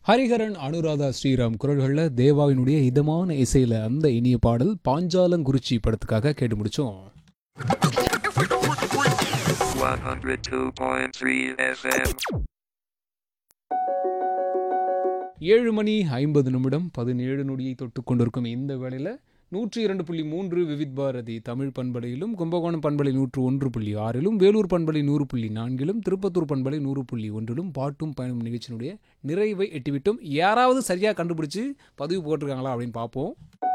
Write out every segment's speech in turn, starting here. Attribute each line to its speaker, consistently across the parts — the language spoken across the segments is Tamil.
Speaker 1: ஹரிஹரன் அனுராதா ஸ்ரீராம் குரல்களில் தேவாவினுடைய இதமான இசையில் அந்த இனிய பாடல் பாஞ்சாலங்குறிச்சி படத்துக்காக கேட்டு முடிச்சோம்
Speaker 2: 102.3 FM.
Speaker 1: ஏழு மணி ஐம்பது நிமிடம் பதினேழு நொடியை தொட்டு கொண்டிருக்கும் இந்த வேளையில் நூற்றி இரண்டு புள்ளி மூன்று விவித் பாரதி தமிழ் பண்பலையிலும் கும்பகோணம் பண்பலை நூற்று ஒன்று புள்ளி ஆறிலும் வேலூர் பண்பலை நூறு புள்ளி நான்கிலும் திருப்பத்தூர் பண்பலை நூறு புள்ளி ஒன்றிலும் பாட்டும் பயணம் நிகழ்ச்சியினுடைய நிறைவை எட்டிவிட்டோம் யாராவது சரியாக கண்டுபிடிச்சு பதிவு போட்டிருக்காங்களா அப்படின்னு பார்ப்போம்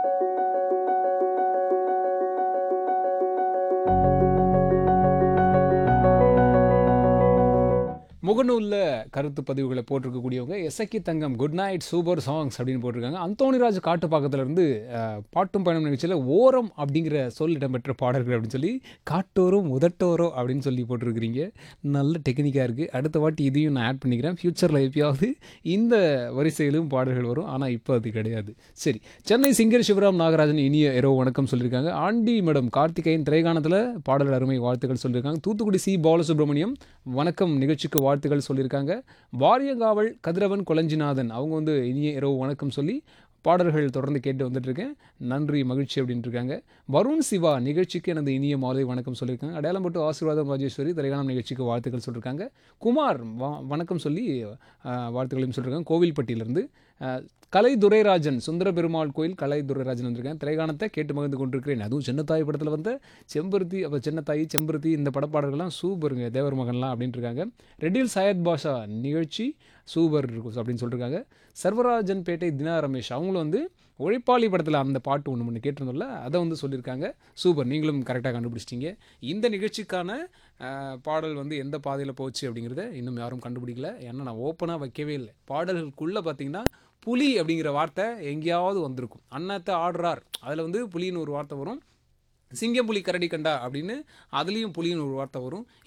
Speaker 1: முகநூலில் கருத்து பதிவுகளை போட்டிருக்கக்கூடியவங்க Esakki Thangam good night super songs அப்படின்னு போட்டிருக்காங்க அந்தோணிராஜ் காட்டுப்பாக்கத்துலேருந்து பாட்டும் பயணம் நிகழ்ச்சியில் ஓரம் அப்படிங்கிற சொல் இடம்பெற்ற பாடல்கள் அப்படின்னு சொல்லி காட்டோரம் உதட்டோரோ அப்படின்னு சொல்லி போட்டிருக்கிறீங்க நல்ல டெக்னிக்காக இருக்குது அடுத்த வாட்டி இதையும் நான் ஆட் பண்ணிக்கிறேன் ஃப்யூச்சரில் எப்பயாவது இந்த வரிசையிலும் பாடல்கள் வரும் ஆனால் இப்போ அது கிடையாது சரி சென்னை சிங்கர் சிவராம் நாகராஜன் இனிய இரவு வணக்கம் சொல்லியிருக்காங்க ஆண்டி மேடம் கார்த்திகேயன் திரைகாணத்தில் பாடல் அருமை வாழ்த்துக்கள் சொல்லியிருக்காங்க தூத்துக்குடி சி பாலசுப்ரமணியம் வணக்கம் நிகழ்ச்சிக்கு வாழ்த்துக்கள் சொல்லியிருக்காங்க வாரியங்காவல் கதிரவன் கொலஞ்சிநாதன் அவங்க வந்து இனிய இரவு வணக்கம் சொல்லி பாடல்கள் தொடர்ந்து கேட்டு வந்துட்டு இருக்கேன் நன்றி மகிழ்ச்சி அப்படின்ட்டு இருக்காங்க வருண் சிவா நிகழ்ச்சிக்கு எனது இனிய மாலை வணக்கம் சொல்லியிருக்காங்க அடையாளம் போட்டு ஆசீர்வாதம் ராஜேஸ்வரி திரைகாணம் நிகழ்ச்சிக்கு வாழ்த்துக்கள் சொல்லியிருக்காங்க குமார் வ- வணக்கம் சொல்லி அஹ், வாழ்த்துக்களையும் சொல்லியிருக்காங்க கோவில்பட்டியிலேருந்து அஹ், கலை துரைராஜன் சுந்தர பெருமாள் கோயில் கலை துரைராஜன் வந்திருக்கேன் திரைகாணத்தை கேட்டு மகிழ்ந்து கொண்டிருக்கிறேன் அதுவும் சின்னத்தாய் படத்தில் வந்த செம்பருத்தி அப்போ சின்னத்தாய் செம்பருத்தி இந்த படப்பாடல்கள்லாம் சூப்பருங்க தேவர் மகன்லாம் அப்படின்ட்டு இருக்காங்க ரெட்டில் சையத் பாஷா நிகழ்ச்சி சூப்பர் இருக்கும் அப்படின்னு சொல்லியிருக்காங்க சர்வராஜன் பேட்டை தினா ரமேஷ் அவங்களும் வந்து உழைப்பாளி படத்தில் அந்த பாட்டு ஒன்று ஒன்று கேட்டிருந்தோம்ல அதை வந்து சொல்லியிருக்காங்க சூப்பர் நீங்களும் கரெக்டாக கண்டுபிடிச்சிட்டீங்க இந்த நிகழ்ச்சிக்கான அஹ், பாடல் வந்து எந்த பாதையில் போச்சு அப்படிங்கிறத இன்னும் யாரும் கண்டுபிடிக்கல ஏன்னா நான் ஓப்பனாக வைக்கவே இல்லை பாடல்களுக்குள்ளே பார்த்தீங்கன்னா புலி அப்படிங்கிற வார்த்தை எங்கேயாவது வந்திருக்கும் அன்னத்தை ஆடுறார் அதில் வந்து புலின்னு ஒரு வார்த்தை வரும் சிங்கம் புலி கரடி கண்டா அப்படின்னு அதுலேயும் புலின்னு ஒரு வார்த்தை வரும்